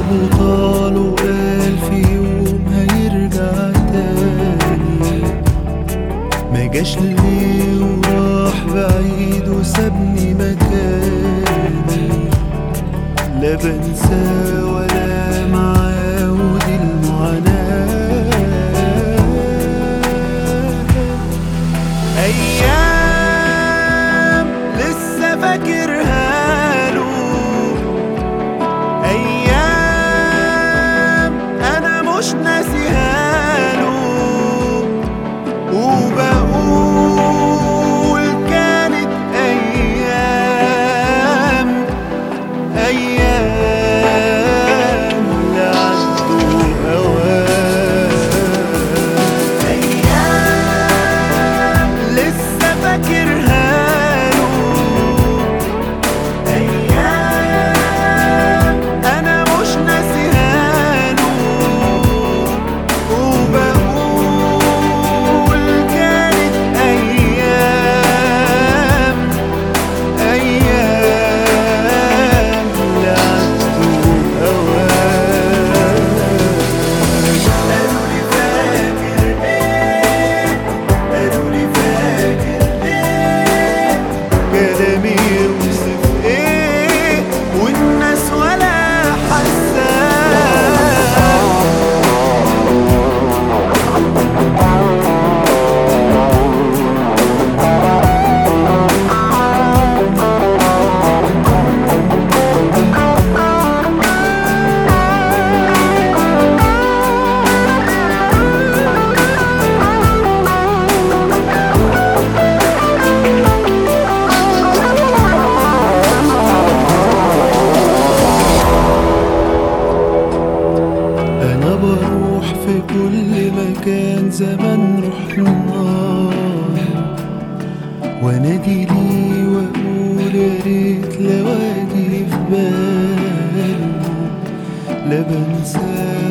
سابه طال وقال في يوم هيرجع تاني ما جاش ليه وراح بعيد وسابني مكاني لا بنسى ولا معاود المعاناة أيام لسه فاكرها له أيام أنا مش ناسيها له وبقول كانت أيام أيام لعدوا أوام أيام لسه فاكرها له أيام أنا مش ناسيها له وبقول كانت أيام أيام لعدوا أوام قالوا لي فاكر إيه قالوا لي فاكر إيه كلامي يوصف إيه والناس ولا حساه أنا بروح في كل مكان زمان رحنا وانادي لي واقول يا ريت لو اجي في باله لا بنساه